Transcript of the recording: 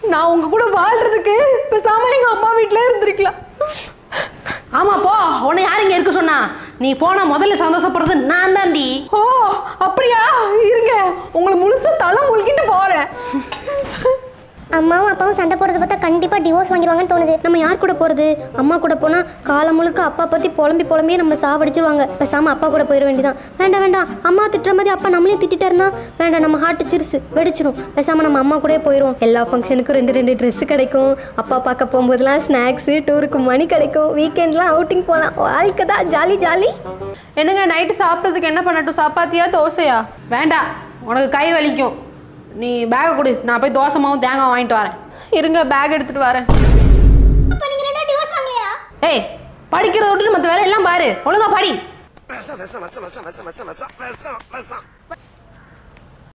நான் உங்க கூட வாழ்றதுக்கு பேசாம எங்க அம்மா வீட்ல இருந்திருக்கலாம் ஆமா போ உன்னை யார் இங்க இருக்க சொன்னா நீ போனா முதல்ல சந்தோஷப்படுறது நான் தாண்டி ஓ அப்படியா இருங்க உங்களை முழுசா தலை முழுக்கிட்டு போறேன் அம்மாவும் அப்பாவும் சண்டை போடுறத பார்த்தா கண்டிப்பாக டிவோர்ஸ் வாங்கிடுவாங்கன்னு தோணுது நம்ம யார் கூட போகிறது அம்மா கூட போனால் காலம் முழுக்க அப்பா பற்றி புலம்பி புலம்பியே நம்ம சாவடிச்சிருவாங்க பேசாமல் அப்பா கூட போயிட வேண்டியதான் வேண்டாம் வேண்டாம் அம்மா திட்டுற மாதிரி அப்பா நம்மளையும் திட்டாருன்னா வேண்டாம் நம்ம ஹார்ட்டு சிறுசு வெடிச்சிரும் பேசாமல் நம்ம அம்மா கூடயே போயிடுவோம் எல்லா ஃபங்க்ஷனுக்கும் ரெண்டு ரெண்டு ட்ரெஸ்ஸு கிடைக்கும் அப்பா பார்க்க போகும்போதெல்லாம் ஸ்நாக்ஸு டூருக்கு மணி கிடைக்கும் வீக்கெண்ட்லாம் அவுட்டிங் போகலாம் வாழ்க்கை தான் ஜாலி ஜாலி என்னங்க நைட்டு சாப்பிட்றதுக்கு என்ன பண்ணட்டும் சப்பாத்தியா தோசையா வேண்டாம் உனக்கு கை வலிக்கும் நீ பேக்கை கொடு நான் போய் தோசை மாவும் தேங்காய் வாங்கிட்டு வரேன் இருங்க பேக் எடுத்துட்டு வரேன் அப்போ நீங்கள் ரெண்டா டிவோர்ஸ் வாங்கலையா ஏய் படிக்கிறத விட்டுட்டு மற்ற வேலையெல்லாம் பாரு ஒழுங்கா படி விஷம் விஷம் விஷம் விஷம் விஷம் விஷம் விஷம் விஷம்